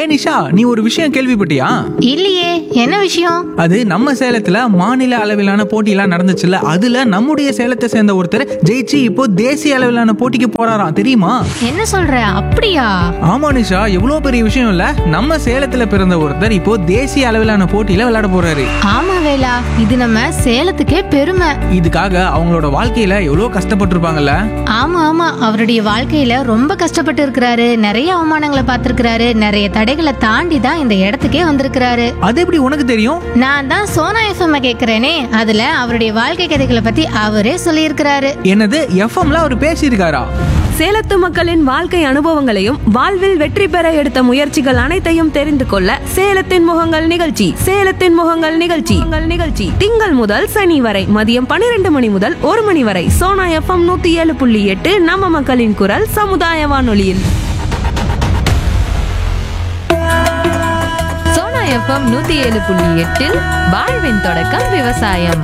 நிஷா நீ ஒரு விஷயம் கேள்விப்பட்டியா இல்லையே என்ன விஷயம் அது நம்ம சேலத்துல மாநில அளவிலான போட்டியெல்லாம் நடந்துச்சுல்ல அதுல நம்முடைய சேலத்தை சேர்ந்த ஒருத்தர் ஜெயிச்சு இப்போ தேசிய அளவிலான போட்டிக்கு போறாராம் தெரியுமா என்ன சொல்ற அப்படியா ஆமா நிஷா எவ்வளவு பெரிய விஷயம் இல்ல நம்ம சேலத்துல பிறந்த ஒருத்தர் இப்போ தேசிய அளவிலான போட்டியில விளையாட போறாரு ஆமா வேலா இது நம்ம சேலத்துக்கே பெருமை இதுக்காக அவங்களோட வாழ்க்கையில எவ்வளவு கஷ்டப்பட்டிருப்பாங்கல்ல ஆமா ஆமா அவருடைய வாழ்க்கையில ரொம்ப கஷ்டப்பட்டு இருக்கிறாரு நிறைய அவமானங்களை பார்த்திருக்கிறாரு நிறைய தடைகளை தாண்டி தான் இந்த இடத்துக்கே வந்திருக்கிறாரு அது எப்படி உனக்கு தெரியும் நான் தான் சோனா எஃப்எம் கேக்குறேனே அதுல அவருடைய வாழ்க்கை கதைகளை பத்தி அவரே சொல்லியிருக்கிறாரு என்னது எஃப்எம்ல அவர் பேசியிருக்காரா சேலத்து மக்களின் வாழ்க்கை அனுபவங்களையும் வாழ்வில் வெற்றி பெற எடுத்த முயற்சிகள் அனைத்தையும் தெரிந்து கொள்ள சேலத்தின் முகங்கள் நிகழ்ச்சி சேலத்தின் முகங்கள் நிகழ்ச்சி உங்கள் நிகழ்ச்சி திங்கள் முதல் சனி வரை மதியம் பன்னிரண்டு மணி முதல் ஒரு மணி வரை சோனா எஃப்எம் நூத்தி ஏழு புள்ளி எட்டு நம்ம மக்களின் குரல் சமுதாய வானொலியில் சோனா எஃப்எம் நூத்தி ஏழு புள்ளி எட்டில் வாழ்வின் தொடக்கம் விவசாயம்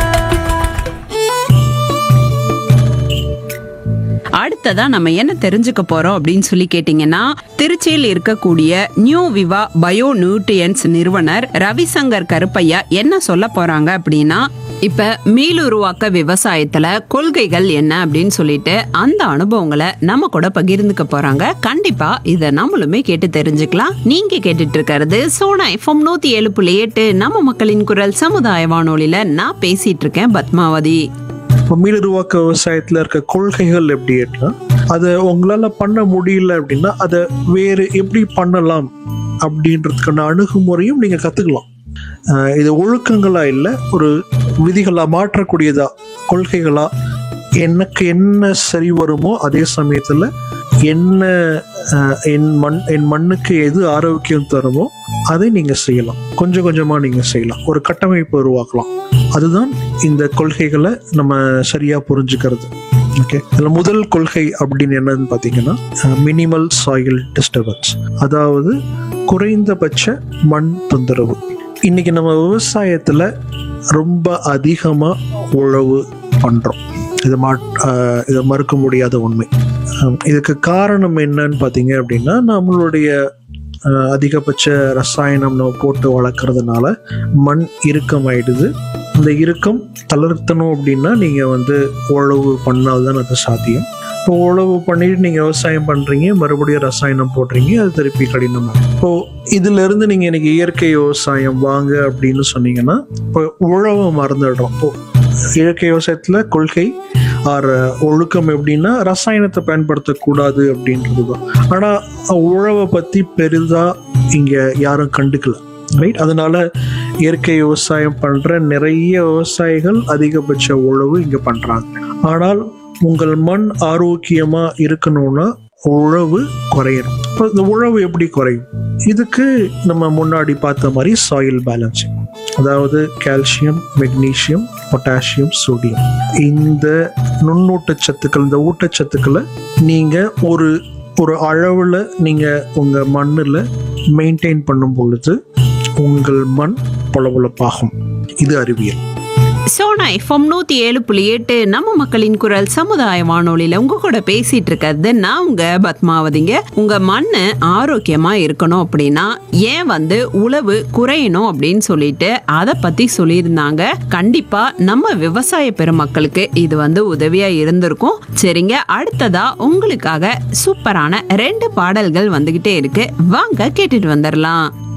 அடுத்ததா நம்ம என்ன தெரிஞ்சுக்க போறோம் அப்படின்னு சொல்லி கேட்டீங்கன்னா திருச்சியில் இருக்கக்கூடிய நியூ விவா பயோ நியூட்ரியன்ஸ் நிறுவனர் ரவிசங்கர் கருப்பையா என்ன சொல்ல போறாங்க அப்படின்னா இப்ப மீளுருவாக்க விவசாயத்துல கொள்கைகள் என்ன அப்படின்னு சொல்லிட்டு அந்த அனுபவங்களை நம்ம கூட பகிர்ந்துக்க போறாங்க கண்டிப்பா இத நம்மளுமே கேட்டு தெரிஞ்சுக்கலாம் நீங்க கேட்டுட்டு இருக்கிறது சோனா எஃப்எம் நூத்தி ஏழு புள்ளி எட்டு நம்ம மக்களின் குரல் சமுதாய வானொலியில நான் பேசிட்டு இருக்கேன் பத்மாவதி இப்போ மீளுருவாக்க விவசாயத்தில் இருக்க கொள்கைகள் எப்படின்னா அதை உங்களால் பண்ண முடியல அப்படின்னா அதை வேறு எப்படி பண்ணலாம் அப்படின்றதுக்கான அணுகுமுறையும் நீங்கள் கற்றுக்கலாம் இது ஒழுக்கங்களா இல்லை ஒரு விதிகளாக மாற்றக்கூடியதா கொள்கைகளா எனக்கு என்ன சரி வருமோ அதே சமயத்தில் என்ன அஹ், என் மண் என் மண்ணுக்கு எது ஆரோக்கியம் தருமோ அதை நீங்கள் செய்யலாம் கொஞ்சம் கொஞ்சமாக நீங்கள் செய்யலாம் ஒரு கட்டமைப்பு உருவாக்கலாம் அதுதான் இந்த கொள்கைகளை நம்ம சரியாக புரிஞ்சுக்கிறது ஓகே இதில் முதல் கொள்கை அப்படின்னு என்னன்னு பார்த்தீங்கன்னா மினிமல் சாயில் டிஸ்டர்பன்ஸ் அதாவது குறைந்தபட்ச மண் தொந்தரவு இன்னைக்கு நம்ம விவசாயத்தில் ரொம்ப அதிகமாக உழவு பண்ணுறோம் இது மா ஆஹ் இதை மறுக்க முடியாத உண்மை ஹம், இதுக்கு காரணம் என்னன்னு பார்த்தீங்க அப்படின்னா நம்மளுடைய ஆஹ், அதிகபட்ச ரசாயனம் நம்ம போட்டு வளர்க்குறதுனால மண் இறுக்கமாயிடுது இந்த இறுக்கம் தளர்த்தணும் அப்படின்னா நீங்கள் வந்து உழவு பண்ணால்தான் அது சாத்தியம் இப்போ உழவு பண்ணிட்டு நீங்கள் விவசாயம் பண்ணுறீங்க மறுபடியும் ரசாயனம் போடுறீங்க அது திருப்பி கடினமாக இப்போ இதுல இருந்து நீங்கள் இன்னைக்கு இயற்கை விவசாயம் வாங்க அப்படின்னு சொன்னீங்கன்னா இப்போ உழவை மறந்துடுறோம் இப்போ இயற்கை விவசாயத்தில் கொள்கை ஆர் ஒழுக்கம் எப்படின்னா ரசாயனத்தை பயன்படுத்தக்கூடாது அப்படின்றது தான் ஆனால் உழவை பற்றி பெரிதாக இங்கே யாரும் கண்டுக்கல ரைட் அதனால இயற்கை விவசாயம் பண்ணுற நிறைய விவசாயிகள் அதிகபட்ச உழவு இங்கே பண்ணுறாங்க ஆனால் உங்கள் மண் ஆரோக்கியமாக இருக்கணும்னா உழவு குறையணும் இப்போ இந்த உழவு எப்படி குறையும் இதுக்கு நம்ம முன்னாடி பார்த்த மாதிரி சாயில் பேலன்சிங் அதாவது கால்சியம் மெக்னீசியம் பொட்டாசியம் சோடியம் இந்த நுண்ணூட்டச்சத்துக்கள் இந்த ஊட்டச்சத்துக்களை நீங்கள் ஒரு ஒரு அளவில் நீங்கள் உங்கள் மண்ணில் மெயின்டைன் பண்ணும் பொழுது உங்கள் மண் பொலபொலப்பாகும் இது அறிவியல் சோனா எஃப்எம் நூத்தி ஏழு புள்ளி எட்டு நம்ம மக்களின் குரல் சமுதாய வானொலியில உங்க கூட பேசிட்டு இருக்கிறது நான் உங்க பத்மாவதிங்க உங்க மண்ணு ஆரோக்கியமா இருக்கணும் அப்படின்னா ஏன் வந்து உழவு குறையணும் அப்படின்னு சொல்லிட்டு அதை பத்தி சொல்லியிருந்தாங்க கண்டிப்பா நம்ம விவசாய பெருமக்களுக்கு இது வந்து உதவியா இருந்திருக்கும் சரிங்க அடுத்ததா உங்களுக்காக சூப்பரான ரெண்டு பாடல்கள் வந்துகிட்டே இருக்கு வாங்க கேட்டுட்டு வந்துடலாம்